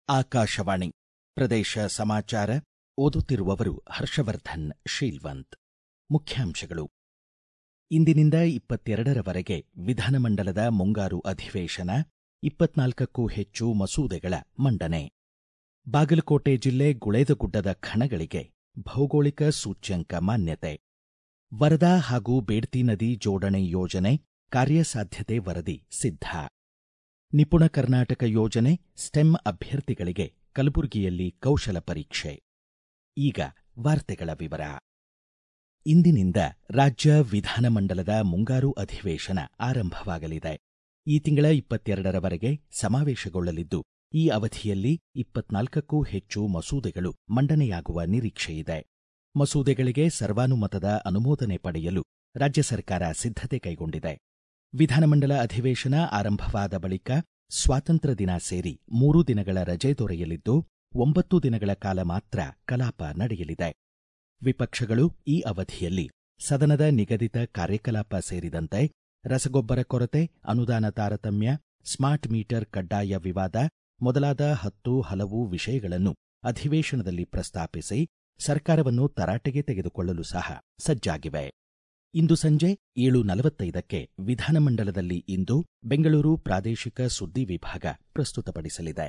ಆಕಾಶವಾಣಿ ಪ್ರದೇಶ ಸಮಾಚಾರ ಓದುತ್ತಿರುವವರು ಹರ್ಷವರ್ಧನ್ ಶೀಲ್ವಂತ್ ಮುಖ್ಯಾಂಶಗಳು ಇಂದಿನಿಂದ ಇಪ್ಪತ್ತೆರಡರವರೆಗೆ ವಿಧಾನಮಂಡಲದ ಮುಂಗಾರು ಅಧಿವೇಶನ ಇಪ್ಪತ್ನಾಲ್ಕಕ್ಕೂ ಹೆಚ್ಚು ಮಸೂದೆಗಳ ಮಂಡನೆ ಬಾಗಲಕೋಟೆ ಜಿಲ್ಲೆ ಗುಳೇದಗುಡ್ಡದ ಖಣಗಳಿಗೆ ಭೌಗೋಳಿಕ ಸೂಚ್ಯಂಕ ಮಾನ್ಯತೆ ವರದಾ ಹಾಗೂ ಬೇಡ್ತಿ ನದಿ ಜೋಡಣೆ ಯೋಜನೆ ಕಾರ್ಯಸಾಧ್ಯತೆ ವರದಿ ಸಿದ್ಧ ನಿಪುಣ ಕರ್ನಾಟಕ ಯೋಜನೆ ಸ್ಟೆಮ್ ಅಭ್ಯರ್ಥಿಗಳಿಗೆ ಕಲಬುರಗಿಯಲ್ಲಿ ಕೌಶಲ ಪರೀಕ್ಷೆ ಈಗ ವಾರ್ತೆಗಳ ವಿವರ ಇಂದಿನಿಂದ ರಾಜ್ಯ ವಿಧಾನಮಂಡಲದ ಮುಂಗಾರು ಅಧಿವೇಶನ ಆರಂಭವಾಗಲಿದೆ ಈ ತಿಂಗಳ ಇಪ್ಪತ್ತೆರಡರವರೆಗೆ ಸಮಾವೇಶಗೊಳ್ಳಲಿದ್ದು ಈ ಅವಧಿಯಲ್ಲಿ ಇಪ್ಪತ್ನಾಲ್ಕಕ್ಕೂ ಹೆಚ್ಚು ಮಸೂದೆಗಳು ಮಂಡನೆಯಾಗುವ ನಿರೀಕ್ಷೆಯಿದೆ ಮಸೂದೆಗಳಿಗೆ ಸರ್ವಾನುಮತದ ಅನುಮೋದನೆ ಪಡೆಯಲು ರಾಜ್ಯ ಸರ್ಕಾರ ಸಿದ್ಧತೆ ಕೈಗೊಂಡಿದೆ ವಿಧಾನಮಂಡಲ ಅಧಿವೇಶನ ಆರಂಭವಾದ ಬಳಿಕ ಸ್ವಾತಂತ್ರ್ಯ ದಿನ ಸೇರಿ ಮೂರು ದಿನಗಳ ರಜೆ ದೊರೆಯಲಿದ್ದು ಒಂಬತ್ತು ದಿನಗಳ ಕಾಲ ಮಾತ್ರ ಕಲಾಪ ನಡೆಯಲಿದೆ ವಿಪಕ್ಷಗಳು ಈ ಅವಧಿಯಲ್ಲಿ ಸದನದ ನಿಗದಿತ ಕಾರ್ಯಕಲಾಪ ಸೇರಿದಂತೆ ರಸಗೊಬ್ಬರ ಕೊರತೆ ಅನುದಾನ ತಾರತಮ್ಯ ಸ್ಮಾರ್ಟ್ ಮೀಟರ್ ಕಡ್ಡಾಯ ವಿವಾದ ಮೊದಲಾದ ಹತ್ತು ಹಲವು ವಿಷಯಗಳನ್ನು ಅಧಿವೇಶನದಲ್ಲಿ ಪ್ರಸ್ತಾಪಿಸಿ ಸರ್ಕಾರವನ್ನು ತರಾಟೆಗೆ ತೆಗೆದುಕೊಳ್ಳಲು ಸಹ ಸಜ್ಜಾಗಿವೆ ಇಂದು ಸಂಜೆ ಏಳು ನಲವತ್ತೈದಕ್ಕೆ ವಿಧಾನಮಂಡಲದಲ್ಲಿ ಇಂದು ಬೆಂಗಳೂರು ಪ್ರಾದೇಶಿಕ ಸುದ್ದಿ ವಿಭಾಗ ಪ್ರಸ್ತುತಪಡಿಸಲಿದೆ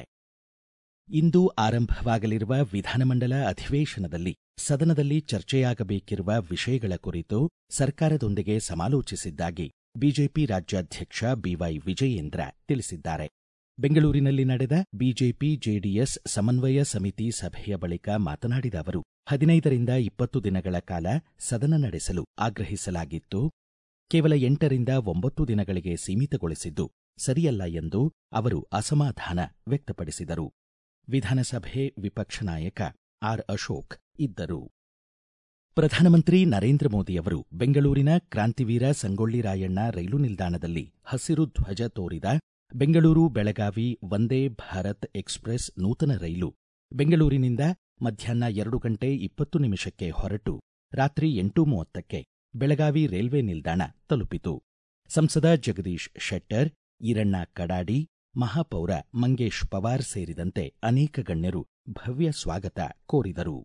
ಇಂದು ಆರಂಭವಾಗಲಿರುವ ವಿಧಾನಮಂಡಲ ಅಧಿವೇಶನದಲ್ಲಿ ಸದನದಲ್ಲಿ ಚರ್ಚೆಯಾಗಬೇಕಿರುವ ವಿಷಯಗಳ ಕುರಿತು ಸರ್ಕಾರದೊಂದಿಗೆ ಸಮಾಲೋಚಿಸಿದ್ದಾಗಿ ಬಿಜೆಪಿ ರಾಜ್ಯಾಧ್ಯಕ್ಷ ಬಿವೈ ವಿಜಯೇಂದ್ರ ತಿಳಿಸಿದ್ದಾರೆ ಬೆಂಗಳೂರಿನಲ್ಲಿ ನಡೆದ ಬಿಜೆಪಿ ಜೆಡಿಎಸ್ ಸಮನ್ವಯ ಸಮಿತಿ ಸಭೆಯ ಬಳಿಕ ಮಾತನಾಡಿದ ಅವರು ಹದಿನೈದರಿಂದ ಇಪ್ಪತ್ತು ದಿನಗಳ ಕಾಲ ಸದನ ನಡೆಸಲು ಆಗ್ರಹಿಸಲಾಗಿತ್ತು ಕೇವಲ ಎಂಟರಿಂದ ಒಂಬತ್ತು ದಿನಗಳಿಗೆ ಸೀಮಿತಗೊಳಿಸಿದ್ದು ಸರಿಯಲ್ಲ ಎಂದು ಅವರು ಅಸಮಾಧಾನ ವ್ಯಕ್ತಪಡಿಸಿದರು ವಿಧಾನಸಭೆ ವಿಪಕ್ಷ ನಾಯಕ ಆರ್ ಅಶೋಕ್ ಇದ್ದರು ಪ್ರಧಾನಮಂತ್ರಿ ನರೇಂದ್ರ ಮೋದಿಯವರು ಬೆಂಗಳೂರಿನ ಕ್ರಾಂತಿವೀರ ಸಂಗೊಳ್ಳಿ ರಾಯಣ್ಣ ರೈಲು ನಿಲ್ದಾಣದಲ್ಲಿ ಹಸಿರು ಧ್ವಜ ತೋರಿದ ಬೆಂಗಳೂರು ಬೆಳಗಾವಿ ವಂದೇ ಭಾರತ್ ಎಕ್ಸ್ಪ್ರೆಸ್ ನೂತನ ರೈಲು ಬೆಂಗಳೂರಿನಿಂದ ಮಧ್ಯಾಹ್ನ ಎರಡು ಗಂಟೆ ಇಪ್ಪತ್ತು ನಿಮಿಷಕ್ಕೆ ಹೊರಟು ರಾತ್ರಿ ಎಂಟು ಮೂವತ್ತಕ್ಕೆ ಬೆಳಗಾವಿ ರೈಲ್ವೆ ನಿಲ್ದಾಣ ತಲುಪಿತು ಸಂಸದ ಜಗದೀಶ್ ಶೆಟ್ಟರ್ ಈರಣ್ಣ ಕಡಾಡಿ ಮಹಾಪೌರ ಮಂಗೇಶ್ ಪವಾರ್ ಸೇರಿದಂತೆ ಅನೇಕ ಗಣ್ಯರು ಭವ್ಯ ಸ್ವಾಗತ ಕೋರಿದರು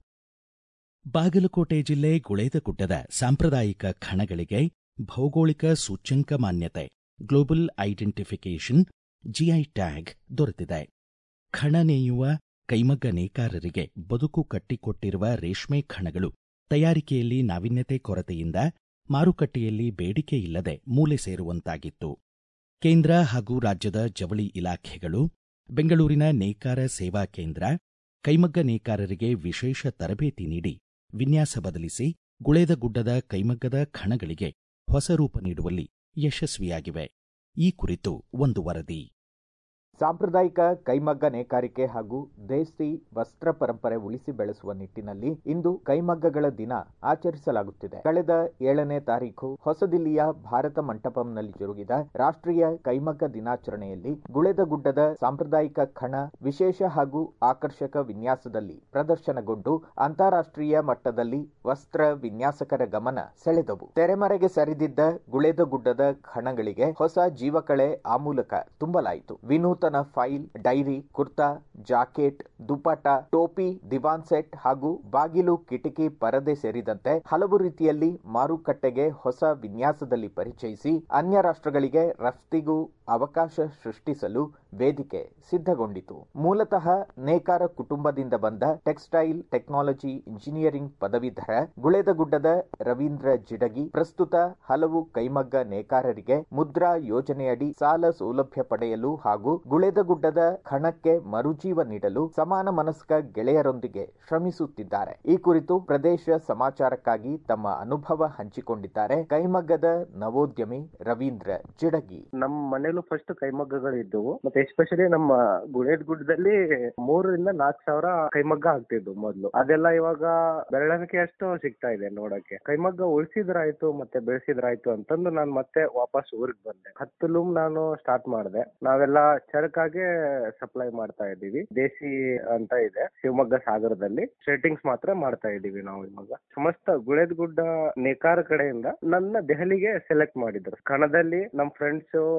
ಬಾಗಲಕೋಟೆ ಜಿಲ್ಲೆ ಗುಳೇದಗುಡ್ಡದ ಸಾಂಪ್ರದಾಯಿಕ ಖಣಗಳಿಗೆ ಭೌಗೋಳಿಕ ಸೂಚ್ಯಂಕ ಮಾನ್ಯತೆ ಗ್ಲೋಬಲ್ ಐಡೆಂಟಿಫಿಕೇಷನ್ ಜಿಐ ಟ್ಯಾಗ್ ದೊರೆತಿದೆ ಖಣ ನೇಯುವ ಕೈಮಗ್ಗ ನೇಕಾರರಿಗೆ ಬದುಕು ಕಟ್ಟಿಕೊಟ್ಟಿರುವ ರೇಷ್ಮೆ ಖಣಗಳು ತಯಾರಿಕೆಯಲ್ಲಿ ನಾವೀನ್ಯತೆ ಕೊರತೆಯಿಂದ ಮಾರುಕಟ್ಟೆಯಲ್ಲಿ ಬೇಡಿಕೆ ಇಲ್ಲದೆ ಮೂಲೆ ಸೇರುವಂತಾಗಿತ್ತು ಕೇಂದ್ರ ಹಾಗೂ ರಾಜ್ಯದ ಜವಳಿ ಇಲಾಖೆಗಳು ಬೆಂಗಳೂರಿನ ನೇಕಾರ ಸೇವಾ ಕೇಂದ್ರ ಕೈಮಗ್ಗ ನೇಕಾರರಿಗೆ ವಿಶೇಷ ತರಬೇತಿ ನೀಡಿ ವಿನ್ಯಾಸ ಬದಲಿಸಿ ಗುಳೇದಗುಡ್ಡದ ಕೈಮಗ್ಗದ ಖಣಗಳಿಗೆ ಹೊಸ ರೂಪ ನೀಡುವಲ್ಲಿ ಯಶಸ್ವಿಯಾಗಿವೆ ಈ ಕುರಿತು ಒಂದು ವರದಿ ಸಾಂಪ್ರದಾಯಿಕ ಕೈಮಗ್ಗ ನೇಕಾರಿಕೆ ಹಾಗೂ ದೇಸಿ ವಸ್ತ್ರ ಪರಂಪರೆ ಉಳಿಸಿ ಬೆಳೆಸುವ ನಿಟ್ಟಿನಲ್ಲಿ ಇಂದು ಕೈಮಗ್ಗಗಳ ದಿನ ಆಚರಿಸಲಾಗುತ್ತಿದೆ ಕಳೆದ ಏಳನೇ ತಾರೀಖು ಹೊಸದಿಲ್ಲಿಯ ಭಾರತ ಮಂಟಪಂನಲ್ಲಿ ಜರುಗಿದ ರಾಷ್ಟ್ರೀಯ ಕೈಮಗ್ಗ ದಿನಾಚರಣೆಯಲ್ಲಿ ಗುಳೆದಗುಡ್ಡದ ಸಾಂಪ್ರದಾಯಿಕ ಖಣ ವಿಶೇಷ ಹಾಗೂ ಆಕರ್ಷಕ ವಿನ್ಯಾಸದಲ್ಲಿ ಪ್ರದರ್ಶನಗೊಂಡು ಅಂತಾರಾಷ್ಟ್ರೀಯ ಮಟ್ಟದಲ್ಲಿ ವಸ್ತ್ರ ವಿನ್ಯಾಸಕರ ಗಮನ ಸೆಳೆದವು ತೆರೆಮರೆಗೆ ಸರಿದಿದ್ದ ಗುಳೆದಗುಡ್ಡದ ಖಣಗಳಿಗೆ ಹೊಸ ಜೀವಕಳೆ ಆ ಮೂಲಕ ತುಂಬಲಾಯಿತು ವಿನೂತನ file diary kurta jacket dupatta ಟೋಪಿ ದಿವಾನ್ ಸೆಟ್ ಹಾಗೂ ಬಾಗಿಲು ಕಿಟಕಿ ಪರದೆ ಸೇರಿದಂತೆ ಹಲವು ರೀತಿಯಲ್ಲಿ ಮಾರುಕಟ್ಟೆಗೆ ಹೊಸ ವಿನ್ಯಾಸದಲ್ಲಿ ಪರಿಚಯಿಸಿ ಅನ್ಯ ರಾಷ್ಟ್ರಗಳಿಗೆ ರಫ್ತಿಗೂ ಅವಕಾಶ ಸೃಷ್ಟಿಸಲು ವೇದಿಕೆ ಸಿದ್ಧಗೊಂಡಿತು ಮೂಲತಃ ನೇಕಾರ ಕುಟುಂಬದಿಂದ ಬಂದ ಟೆಕ್ಸ್ಟೈಲ್ ಟೆಕ್ನಾಲಜಿ ಇಂಜಿನಿಯರಿಂಗ್ ಪದವೀಧರ ಗುಳೆದಗುಡ್ಡದ ರವೀಂದ್ರ ಜಿಡಗಿ ಪ್ರಸ್ತುತ ಹಲವು ಕೈಮಗ್ಗ ನೇಕಾರರಿಗೆ ಮುದ್ರಾ ಯೋಜನೆಯಡಿ ಸಾಲ ಸೌಲಭ್ಯ ಪಡೆಯಲು ಹಾಗೂ ಗುಳೆದಗುಡ್ಡದ ಖಣಕ್ಕೆ ಮರುಜೀವ ನೀಡಲು ಸಮಾನ ಮನಸ್ಕ ಗೆಳೆಯರೊಂದಿಗೆ ಶ್ರಮಿಸುತ್ತಿದ್ದಾರೆ ಈ ಕುರಿತು ಪ್ರದೇಶ ಸಮಾಚಾರಕ್ಕಾಗಿ ತಮ್ಮ ಅನುಭವ ಹಂಚಿಕೊಂಡಿದ್ದಾರೆ ಕೈಮಗ್ಗದ ನವೋದ್ಯಮಿ ರವೀಂದ್ರ ಜಿಡಗಿ ನಮ್ಮ ಮನೇಲೂ ಫಸ್ಟ್ ಕೈಮಗ್ಗಗಳು ಇದ್ದವು ಮತ್ತೆ ಎಸ್ಪೆಷಲಿ ನಮ್ಮ ಗುಳೇದ್ ಗುಡ್ಡದಲ್ಲಿ ಮೂರರಿಂದ ನಾಲ್ಕು ಸಾವಿರ ಕೈಮಗ್ಗ ಆಗ್ತಿದ್ವು ಮೊದ್ಲು ಅದೆಲ್ಲ ಇವಾಗ ಬೆರಳಿಕೆ ಅಷ್ಟು ಸಿಗ್ತಾ ಇದೆ ನೋಡಕ್ಕೆ ಕೈಮಗ್ಗ ಉಳಿಸಿದ್ರಾಯ್ತು ಮತ್ತೆ ಬೆಳೆಸಿದ್ರಾಯ್ತು ಅಂತಂದು ನಾನು ಮತ್ತೆ ವಾಪಸ್ ಊರಿಗೆ ಬಂದೆ ಹತ್ತು ಲೂಮ್ ನಾನು ಸ್ಟಾರ್ಟ್ ಮಾಡಿದೆ ನಾವೆಲ್ಲ ಚರಕಾಗೆ ಸಪ್ಲೈ ಮಾಡ್ತಾ ಇದ್ದೀವಿ ದೇಸಿ ಅಂತ ಇದೆ ಶಿವಮೊಗ್ಗ ಸಾಗರದಲ್ಲಿ ಸೆಟ್ಟಿಂಗ್ಸ್ ಮಾತ್ರ ಮಾಡ್ತಾ ಇದ್ದೀವಿ ನಾವು ಇವಾಗ ಸಮಸ್ತ ಗುಳೇದ್ ಗುಡ್ಡ ನೇಕಾರ ಕಡೆಯಿಂದ ನನ್ನ ದೆಹಲಿಗೆ ಸೆಲೆಕ್ಟ್ ಮಾಡಿದ್ರು ಕಣದಲ್ಲಿ ನಮ್ ಫ್ರೆಂಡ್ಸ್ ಡೈರಿ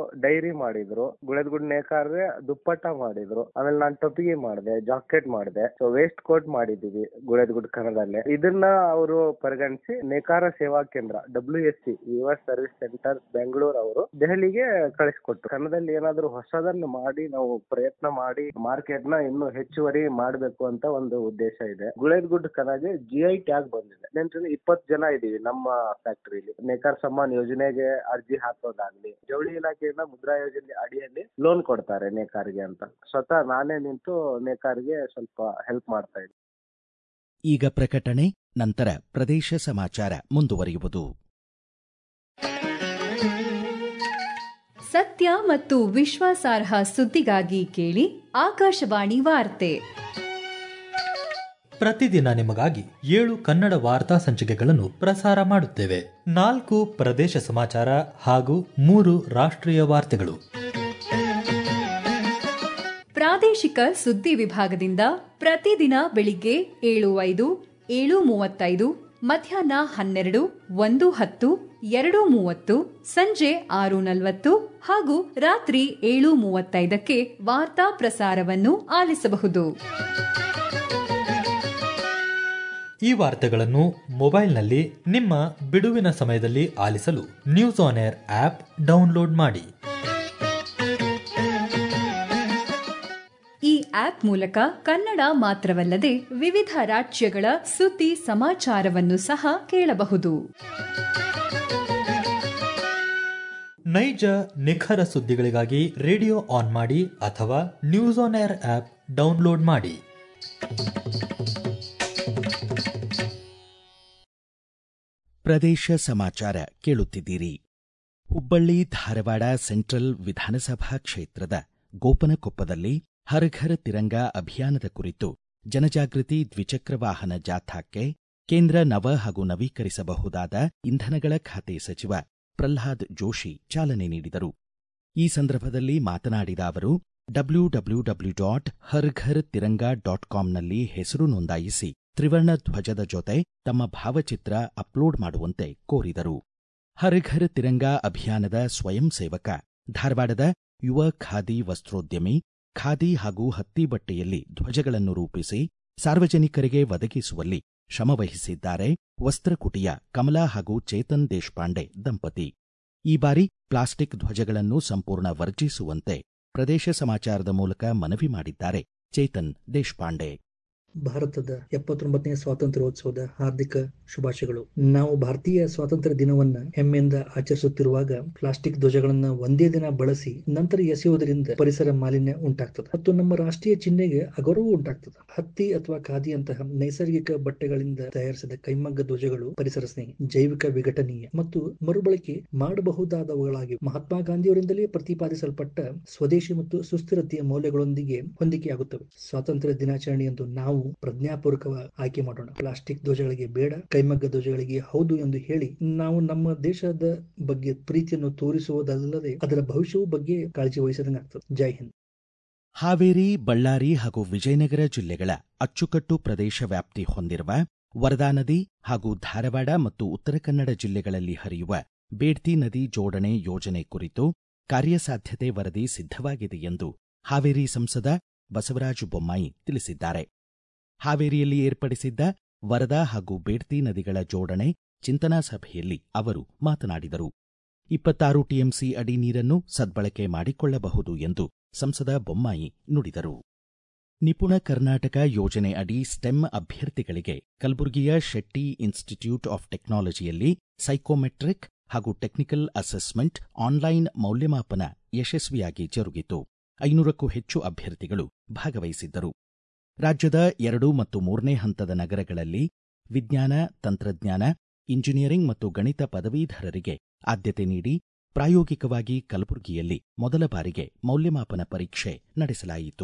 ಟೊಪಿಗೆ ಮಾಡಿದ್ರು ಗುಳೆದ್ಗುಡ್ ನೇಕಾರ್ರೆ ದುಪ್ಪಟ್ಟ ಮಾಡಿದ್ರು ಆಮೇಲೆ ನಾನ್ ಟೊಪಿಗೆ ಮಾಡಿದೆ ಜಾಕೆಟ್ ಮಾಡಿದೆ ಸೊ ವೇಸ್ಟ್ ಕೋಟ್ ಮಾಡಿದೀವಿ ಗುಳೆದ್ಗುಡ್ ಕನ್ನಡಲ್ಲೇ ಇದನ್ನ ಅವರು ಪರಿಗಣಿಸಿ ನೇಕಾರ ಸೇವಾ ಕೇಂದ್ರ ಡಬ್ಲ್ಯೂ ಎಸ್ ಸಿ ಯುವ ಸರ್ವಿಸ್ ಸೆಂಟರ್ ಬೆಂಗಳೂರು ಅವರು ದೆಹಲಿಗೆ ಕಳಿಸ್ಕೊಟ್ರು ಕನ್ನಡದಲ್ಲಿ ಏನಾದ್ರು ಹೊಸದನ್ನು ಮಾಡಿ ನಾವು ಪ್ರಯತ್ನ ಮಾಡಿ ಮಾರ್ಕೆಟ್ ನ ಇನ್ನು ಹೆಚ್ಚುವರಿ ಮಾಡಬೇಕು ಅಂತ ಒಂದು ಉದ್ದೇಶ ಇದೆ ಗುಳೇದ್ಗುಡ್ ಕನ್ನಗೆ ಜಿ ಐ ಟ್ಯಾಗ್ ಬಂದಿದೆ ನೆನ್ಸಿದ್ರೆ ಇಪ್ಪತ್ತು ಜನ ಇದೀವಿ ನಮ್ಮ ಫ್ಯಾಕ್ಟರಿಲಿ ನೇಕಾರ್ ಸಮ್ಮಾನ್ ಯೋಜನೆಗೆ ಅರ್ಜಿ ಹಾಕೋದಾಗ್ಲಿ ಜವಳಿ ಇಲಾಖೆಯಿಂದ ಮುದ್ರಾ ಯೋಜನೆ ಅಡಿಯಲ್ಲಿ ಲೋನ್ ಕೊಡ್ತಾರೆ ನೇಕಾರ್ಗೆ ಅಂತ ಸ್ವತಃ ನಾನೇ ನಿಂತು ನೇಕಾರ್ಗೆ ಸ್ವಲ್ಪ ಹೆಲ್ಪ್ ಮಾಡ್ತಾ ಇದ್ದೀನಿ ಈಗ ಪ್ರಕಟಣೆ ನಂತರ ಪ್ರದೇಶ ಸಮಾಚಾರ ಮುಂದುವರಿಯುವುದು ಸತ್ಯ ಮತ್ತು ವಿಶ್ವಾಸಾರ್ಹ ಸುದ್ದಿಗಾಗಿ ಕೇಳಿ ಆಕಾಶವಾಣಿ ವಾರ್ತೆ ಪ್ರತಿದಿನ ನಿಮಗಾಗಿ ಏಳು ಕನ್ನಡ ವಾರ್ತಾ ಸಂಚಿಕೆಗಳನ್ನು ಪ್ರಸಾರ ಮಾಡುತ್ತೇವೆ ನಾಲ್ಕು ಪ್ರದೇಶ ಸಮಾಚಾರ ಹಾಗೂ ಮೂರು ರಾಷ್ಟ್ರೀಯ ವಾರ್ತೆಗಳು ಪ್ರಾದೇಶಿಕ ಸುದ್ದಿ ವಿಭಾಗದಿಂದ ಪ್ರತಿದಿನ ಬೆಳಿಗ್ಗೆ ಏಳು ಐದು ಏಳು ಮೂವತ್ತೈದು ಮಧ್ಯಾಹ್ನ ಹನ್ನೆರಡು ಒಂದು ಹತ್ತು ಎರಡು ಮೂವತ್ತು ಸಂಜೆ ಆರು ನಲವತ್ತು ಹಾಗೂ ರಾತ್ರಿ ಏಳು ಮೂವತ್ತೈದಕ್ಕೆ ವಾರ್ತಾ ಪ್ರಸಾರವನ್ನು ಆಲಿಸಬಹುದು ಈ ವಾರ್ತೆಗಳನ್ನು ಮೊಬೈಲ್ನಲ್ಲಿ ನಿಮ್ಮ ಬಿಡುವಿನ ಸಮಯದಲ್ಲಿ ಆಲಿಸಲು news on air app download ಮಾಡಿ ಈ ಆಪ್ ಮೂಲಕ ಕನ್ನಡ ಮಾತ್ರವಲ್ಲದೆ ವಿವಿಧ ರಾಜ್ಯಗಳ ಸುದ್ದಿ ಸಮಾಚಾರವನ್ನು ಸಹ ಕೇಳಬಹುದು ನೈಜ ನಿಖರ ಸುದ್ದಿಗಳಿಗಾಗಿ ರೇಡಿಯೋ ಆನ್ ಮಾಡಿ ಅಥವಾ news on air app download ಮಾಡಿ ಪ್ರದೇಶ ಸಮಾಚಾರ ಕೇಳುತ್ತಿದ್ದೀರಿ ಹುಬ್ಬಳ್ಳಿ ಧಾರವಾಡ ಸೆಂಟ್ರಲ್ ವಿಧಾನಸಭಾ ಕ್ಷೇತ್ರದ ಗೋಪನಕೊಪ್ಪದಲ್ಲಿ ಹರ್ ಘರ್ ತಿರಂಗ ಅಭಿಯಾನದ ಕುರಿತು ಜನಜಾಗೃತಿ ದ್ವಿಚಕ್ರ ವಾಹನ ಜಾಥಾಕ್ಕೆ ಕೇಂದ್ರ ನವ ಹಾಗೂ ನವೀಕರಿಸಬಹುದಾದ ಇಂಧನಗಳ ಖಾತೆ ಸಚಿವ ಪ್ರಲ್ಹಾದ್ ಜೋಶಿ ಚಾಲನೆ ನೀಡಿದರು ಈ ಸಂದರ್ಭದಲ್ಲಿ ಮಾತನಾಡಿದ ಅವರು W W W dot har ghar tiranga dot ಕಾಂನಲ್ಲಿ ಹೆಸರು ನೋಂದಾಯಿಸಿ ತ್ರಿವರ್ಣ ಧ್ವಜದ ಜೊತೆ ತಮ್ಮ ಭಾವಚಿತ್ರ ಅಪ್ಲೋಡ್ ಮಾಡುವಂತೆ ಕೋರಿದರು ಹರ್ ಘರ್ ತಿರಂಗ ಅಭಿಯಾನದ ಸ್ವಯಂ ಸೇವಕ ಧಾರವಾಡದ ಯುವ ಖಾದಿ ವಸ್ತ್ರೋದ್ಯಮಿ ಖಾದಿ ಹಾಗೂ ಹತ್ತಿ ಬಟ್ಟೆಯಲ್ಲಿ ಧ್ವಜಗಳನ್ನು ರೂಪಿಸಿ ಸಾರ್ವಜನಿಕರಿಗೆ ಒದಗಿಸುವಲ್ಲಿ ಶ್ರಮವಹಿಸಿದ್ದಾರೆ ವಸ್ತ್ರಕುಟಿಯ ಕಮಲಾ ಹಾಗೂ ಚೇತನ್ ದೇಶಪಾಂಡೆ ದಂಪತಿ ಈ ಬಾರಿ ಪ್ಲಾಸ್ಟಿಕ್ ಧ್ವಜಗಳನ್ನು ಸಂಪೂರ್ಣ ವರ್ಜಿಸುವಂತೆ ಪ್ರದೇಶ ಸಮಾಚಾರದ ಮೂಲಕ ಮನವಿ ಮಾಡಿದ್ದಾರೆ ಚೇತನ್ ದೇಶಪಾಂಡೆ ಭಾರತದ ಎಪ್ಪತ್ತೊಂಬತ್ತನೇ ಸ್ವಾತಂತ್ರ್ಯೋತ್ಸವದ ಹಾರ್ದಿಕ ಶುಭಾಶಯಗಳು ನಾವು ಭಾರತೀಯ ಸ್ವಾತಂತ್ರ್ಯ ದಿನವನ್ನ ಹೆಮ್ಮೆಯಿಂದ ಆಚರಿಸುತ್ತಿರುವಾಗ ಪ್ಲಾಸ್ಟಿಕ್ ಧ್ವಜಗಳನ್ನ ಒಂದೇ ದಿನ ಬಳಸಿ ನಂತರ ಎಸೆಯುವುದರಿಂದ ಪರಿಸರ ಮಾಲಿನ್ಯ ಉಂಟಾಗ್ತದೆ ಮತ್ತು ನಮ್ಮ ರಾಷ್ಟ್ರೀಯ ಚಿಹ್ನೆಗೆ ಅಗೌರವ ಉಂಟಾಗ್ತದೆ ಹತ್ತಿ ಅಥವಾ ಖಾದಿಯಂತಹ ನೈಸರ್ಗಿಕ ಬಟ್ಟೆಗಳಿಂದ ತಯಾರಿಸಿದ ಕೈಮಗ್ಗ ಧ್ವಜಗಳು ಪರಿಸರ ಸ್ನೇಹಿ ಜೈವಿಕ ವಿಘಟನೀಯ ಮತ್ತು ಮರುಬಳಕೆ ಮಾಡಬಹುದಾದವುಗಳಾಗಿವೆ ಮಹಾತ್ಮ ಗಾಂಧಿಯವರಿಂದಲೇ ಪ್ರತಿಪಾದಿಸಲ್ಪಟ್ಟ ಸ್ವದೇಶಿ ಮತ್ತು ಸುಸ್ಥಿರತೆಯ ಮೌಲ್ಯಗಳೊಂದಿಗೆ ಹೊಂದಿಕೆಯಾಗುತ್ತವೆ ಸ್ವಾತಂತ್ರ್ಯ ದಿನಾಚರಣೆಯಂದು ನಾವು ಪ್ರಜ್ಞಾಪೂರ್ವಕವಾಗಿ ಆಯ್ಕೆ ಮಾಡೋಣ ಪ್ಲಾಸ್ಟಿಕ್ ಧ್ವಜಗಳಿಗೆ ಬೇಡ ಕೈಮಗ್ಗ ಧ್ವಜಗಳಿಗೆ ಹೌದು ಎಂದು ಹೇಳಿ ನಾವು ನಮ್ಮ ದೇಶದ ಬಗ್ಗೆ ಪ್ರೀತಿಯನ್ನು ತೋರಿಸುವುದಲ್ಲದೆ ಅದರ ಭವಿಷ್ಯವು ಬಗ್ಗೆ ಕಾಳಜಿ ವಹಿಸದಂಗಾಗ್ತದೆ ಜೈ ಹಿಂದ್ ಹಾವೇರಿ ಬಳ್ಳಾರಿ ಹಾಗೂ ವಿಜಯನಗರ ಜಿಲ್ಲೆಗಳ ಅಚ್ಚುಕಟ್ಟು ಪ್ರದೇಶ ವ್ಯಾಪ್ತಿ ಹೊಂದಿರುವ ವರದಾ ನದಿ ಹಾಗೂ ಧಾರವಾಡ ಮತ್ತು ಉತ್ತರ ಕನ್ನಡ ಜಿಲ್ಲೆಗಳಲ್ಲಿ ಹರಿಯುವ ಬೇಡ್ತಿ ನದಿ ಜೋಡಣೆ ಯೋಜನೆ ಕುರಿತು ಕಾರ್ಯಸಾಧ್ಯತೆ ವರದಿ ಸಿದ್ಧವಾಗಿದೆ ಎಂದು ಹಾವೇರಿ ಸಂಸದ ಬಸವರಾಜ ಬೊಮ್ಮಾಯಿ ತಿಳಿಸಿದ್ದಾರೆ ಹಾವೇರಿಯಲ್ಲಿ ಏರ್ಪಡಿಸಿದ್ದ ವರದಾ ಹಾಗೂ ಬೇಡ್ತಿ ನದಿಗಳ ಜೋಡಣೆ ಚಿಂತನಾ ಸಭೆಯಲ್ಲಿ ಅವರು ಮಾತನಾಡಿದರು ಇಪ್ಪತ್ತಾರು ಟಿಎಂಸಿ ಅಡಿ ನೀರನ್ನು ಸದ್ಬಳಕೆ ಮಾಡಿಕೊಳ್ಳಬಹುದು ಎಂದು ಸಂಸದ ಬೊಮ್ಮಾಯಿ ನುಡಿದರು ನಿಪುಣ ಕರ್ನಾಟಕ ಯೋಜನೆ ಅಡಿ ಸ್ಟೆಮ್ ಅಭ್ಯರ್ಥಿಗಳಿಗೆ ಕಲಬುರಗಿಯ ಶೆಟ್ಟಿ ಇನ್ಸ್ಟಿಟ್ಯೂಟ್ ಆಫ್ ಟೆಕ್ನಾಲಜಿಯಲ್ಲಿ ಸೈಕೋಮೆಟ್ರಿಕ್ ಹಾಗೂ ಟೆಕ್ನಿಕಲ್ ಅಸೆಸ್ಮೆಂಟ್ ಆನ್ಲೈನ್ ಮೌಲ್ಯಮಾಪನ ಯಶಸ್ವಿಯಾಗಿ ಜರುಗಿತು ಐನೂರಕ್ಕೂ ಹೆಚ್ಚು ಅಭ್ಯರ್ಥಿಗಳು ಭಾಗವಹಿಸಿದ್ದರು ರಾಜ್ಯದ ಎರಡು ಮತ್ತು ಮೂರನೇ ಹಂತದ ನಗರಗಳಲ್ಲಿ ವಿಜ್ಞಾನ ತಂತ್ರಜ್ಞಾನ ಇಂಜಿನಿಯರಿಂಗ್ ಮತ್ತು ಗಣಿತ ಪದವೀಧರರಿಗೆ ಆದ್ಯತೆ ನೀಡಿ ಪ್ರಾಯೋಗಿಕವಾಗಿ ಕಲಬುರಗಿಯಲ್ಲಿ ಮೊದಲ ಬಾರಿಗೆ ಮೌಲ್ಯಮಾಪನ ಪರೀಕ್ಷೆ ನಡೆಸಲಾಯಿತು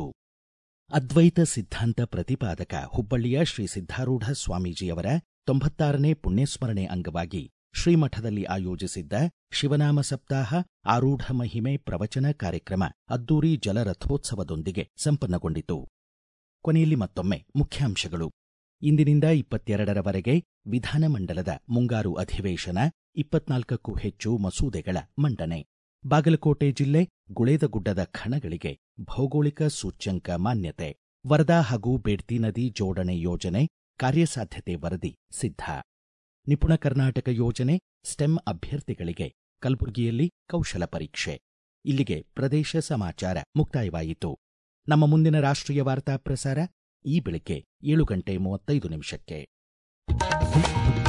ಅದ್ವೈತ ಸಿದ್ಧಾಂತ ಪ್ರತಿಪಾದಕ ಹುಬ್ಬಳ್ಳಿಯ ಶ್ರೀ ಸಿದ್ಧಾರೂಢ ಸ್ವಾಮೀಜಿಯವರ ತೊಂಬತ್ತಾರನೇ ಪುಣ್ಯಸ್ಮರಣೆ ಅಂಗವಾಗಿ ಶ್ರೀಮಠದಲ್ಲಿ ಆಯೋಜಿಸಿದ್ದ ಶಿವನಾಮ ಸಪ್ತಾಹ ಆರೂಢ ಮಹಿಮೆ ಪ್ರವಚನ ಕಾರ್ಯಕ್ರಮ ಅದ್ದೂರಿ ಜಲರಥೋತ್ಸವದೊಂದಿಗೆ ಸಂಪನ್ನಗೊಂಡಿತು ಕೊನೆಯಲ್ಲಿ ಮತ್ತೊಮ್ಮೆ ಮುಖ್ಯಾಂಶಗಳು ಇಂದಿನಿಂದ ಇಪ್ಪತ್ತೆರಡರವರೆಗೆ ವಿಧಾನಮಂಡಲದ ಮುಂಗಾರು ಅಧಿವೇಶನ ಇಪ್ಪತ್ನಾಲ್ಕಕ್ಕೂ ಹೆಚ್ಚು ಮಸೂದೆಗಳ ಮಂಡನೆ ಬಾಗಲಕೋಟೆ ಜಿಲ್ಲೆ ಗುಳೇದಗುಡ್ಡದ ಖಣಗಳಿಗೆ ಭೌಗೋಳಿಕ ಸೂಚ್ಯಂಕ ಮಾನ್ಯತೆ ವರದಾ ಹಾಗೂ ಬೇಡ್ತಿ ನದಿ ಜೋಡಣೆ ಯೋಜನೆ ಕಾರ್ಯಸಾಧ್ಯತೆ ವರದಿ ಸಿದ್ಧ ನಿಪುಣ ಕರ್ನಾಟಕ ಯೋಜನೆ ಸ್ಟೆಮ್ ಅಭ್ಯರ್ಥಿಗಳಿಗೆ ಕಲಬುರಗಿಯಲ್ಲಿ ಕೌಶಲ ಪರೀಕ್ಷೆ ಇಲ್ಲಿಗೆ ಪ್ರದೇಶ ಸಮಾಚಾರ ಮುಕ್ತಾಯವಾಯಿತು ನಮ್ಮ ಮುಂದಿನ ರಾಷ್ಟ್ರೀಯ ವಾರ್ತಾ ಪ್ರಸಾರ ಈ ಬೆಳಿಗ್ಗೆ ಏಳು ಗಂಟೆ ಮೂವತ್ತೈದು ನಿಮಿಷಕ್ಕೆ